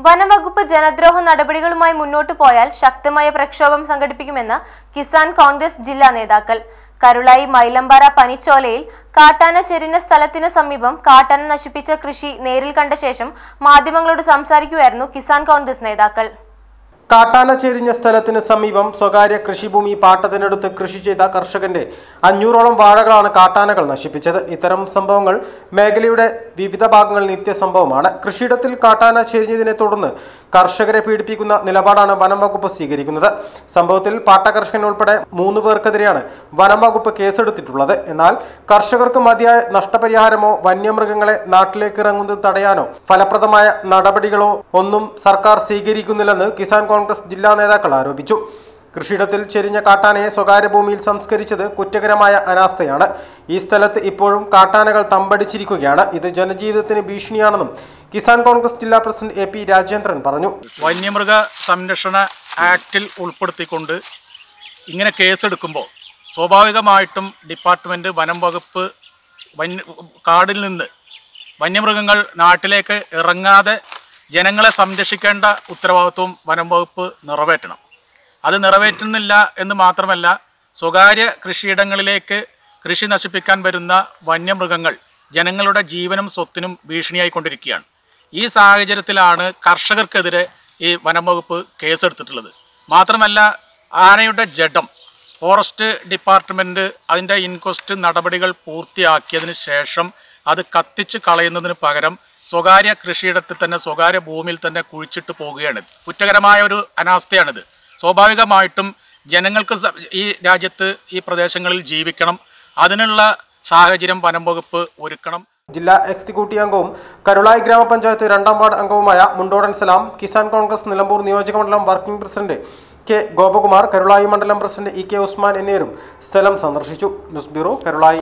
വനംവകുപ്പ് ജനദ്രോഹ നടപടികളുമായി മുന്നോട്ടു പോയാൽ ശക്തമായ പ്രക്ഷോഭം സംഘടിപ്പിക്കുമെന്ന് കിസാൻ കോൺഗ്രസ് ജില്ലാ നേതാക്കൾ കരുളായി മൈലമ്പാറ പനിച്ചോലയിൽ കാട്ടാന ചെരിഞ്ഞ സ്ഥലത്തിന് സമീപം കാട്ടാന നശിപ്പിച്ച കൃഷി നേരിൽ കണ്ട ശേഷം മാധ്യമങ്ങളോട് സംസാരിക്കുകയായിരുന്നു കിസാൻ കോൺഗ്രസ് നേതാക്കൾ കാട്ടാന ചെരിഞ്ഞ സ്ഥലത്തിന് സമീപം സ്വകാര്യ കൃഷിഭൂമി പാട്ടത്തിനടുത്ത് കൃഷി ചെയ്ത കർഷകന്റെ അഞ്ഞൂറോളം വാഴകളാണ് കാട്ടാനകൾ നശിപ്പിച്ചത് ഇത്തരം സംഭവങ്ങൾ മേഖലയുടെ വിവിധ ഭാഗങ്ങൾ നിത്യസംഭവമാണ് കൃഷിയിടത്തിൽ കാട്ടാന ചെരിഞ്ഞതിനെ തുടർന്ന് കർഷകരെ പീഡിപ്പിക്കുന്ന നിലപാടാണ് വനം വകുപ്പ് സ്വീകരിക്കുന്നത് സംഭവത്തിൽ പാട്ടകർഷകൻ ഉൾപ്പെടെ മൂന്ന് പേർക്കെതിരെയാണ് വനം വകുപ്പ് കേസെടുത്തിട്ടുള്ളത് എന്നാൽ കർഷകർക്ക് മതിയായ നഷ്ടപരിഹാരമോ വന്യമൃഗങ്ങളെ നാട്ടിലേക്ക് ഇറങ്ങുന്നത് തടയാനോ ഫലപ്രദമായ നടപടികളോ ഒന്നും സർക്കാർ സ്വീകരിക്കുന്നില്ലെന്ന് കിസാൻ കോൺഗ്രസ് ജില്ലാ നേതാക്കൾ ആരോപിച്ചു കൃഷിയിടത്തിൽ ചെരിഞ്ഞ കാട്ടാനയെ സ്വകാര്യ ഭൂമിയിൽ സംസ്കരിച്ചത് കുറ്റകരമായ അനാസ്ഥയാണ് ഈ സ്ഥലത്ത് ഇപ്പോഴും കാട്ടാനകൾ തമ്പടിച്ചിരിക്കുകയാണ് ഇത് ജനജീവിതത്തിന് ഭീഷണിയാണെന്നും കിസാൻ കോൺഗ്രസ് ജില്ലാ പ്രസിഡന്റ് എ പി രാജേന്ദ്രൻ പറഞ്ഞു വന്യമൃഗ സംരക്ഷണ ആക്റ്റിൽ ഉൾപ്പെടുത്തിക്കൊണ്ട് ഇങ്ങനെ കേസെടുക്കുമ്പോൾ സ്വാഭാവികമായിട്ടും ഡിപ്പാർട്ട്മെൻറ്റ് വനം വകുപ്പ് വന്യ കാടിൽ നിന്ന് വന്യമൃഗങ്ങൾ നാട്ടിലേക്ക് ഇറങ്ങാതെ ജനങ്ങളെ സംരക്ഷിക്കേണ്ട ഉത്തരവാദിത്വം വനം വകുപ്പ് നിറവേറ്റണം അത് നിറവേറ്റുന്നില്ല എന്ന് മാത്രമല്ല സ്വകാര്യ കൃഷിയിടങ്ങളിലേക്ക് കൃഷി നശിപ്പിക്കാൻ വരുന്ന വന്യമൃഗങ്ങൾ ജനങ്ങളുടെ ജീവനും സ്വത്തിനും ഭീഷണിയായിക്കൊണ്ടിരിക്കുകയാണ് ഈ സാഹചര്യത്തിലാണ് കർഷകർക്കെതിരെ ഈ വനം വകുപ്പ് കേസെടുത്തിട്ടുള്ളത് മാത്രമല്ല ആനയുടെ ജഡം ഫോറസ്റ്റ് ഡിപ്പാർട്ട്മെൻറ്റ് അതിൻ്റെ ഇൻക്വസ്റ്റ് നടപടികൾ പൂർത്തിയാക്കിയതിന് ശേഷം അത് കത്തിച്ച് കളയുന്നതിന് പകരം സ്വകാര്യ കൃഷിയിടത്തിൽ തന്നെ സ്വകാര്യ ഭൂമിയിൽ തന്നെ കുഴിച്ചിട്ട് പോവുകയാണ് കുറ്റകരമായ ഒരു അനാസ്ഥയാണിത് സ്വാഭാവികമായിട്ടും ജനങ്ങൾക്ക് സ- ഈ രാജ്യത്ത് ഈ പ്രദേശങ്ങളിൽ ജീവിക്കണം അതിനുള്ള സാഹചര്യം വനം വകുപ്പ് ഒരുക്കണം ജില്ലാ എക്സിക്യൂട്ടീവ് അംഗവും കരുളായി ഗ്രാമപഞ്ചായത്ത് രണ്ടാം വാർഡ് അംഗവുമായ മുണ്ടോടൻ സലാം കിസാൻ കോൺഗ്രസ് നിലമ്പൂർ നിയോജക മണ്ഡലം working president K Gopakumar Karulai മണ്ഡലം പ്രസിഡന്റ് ഇ കെ ഉസ്മാൻ എന്നിവരും സ്ഥലം സന്ദർശിച്ചു ന്യൂസ് ബ്യൂറോ കരുളായി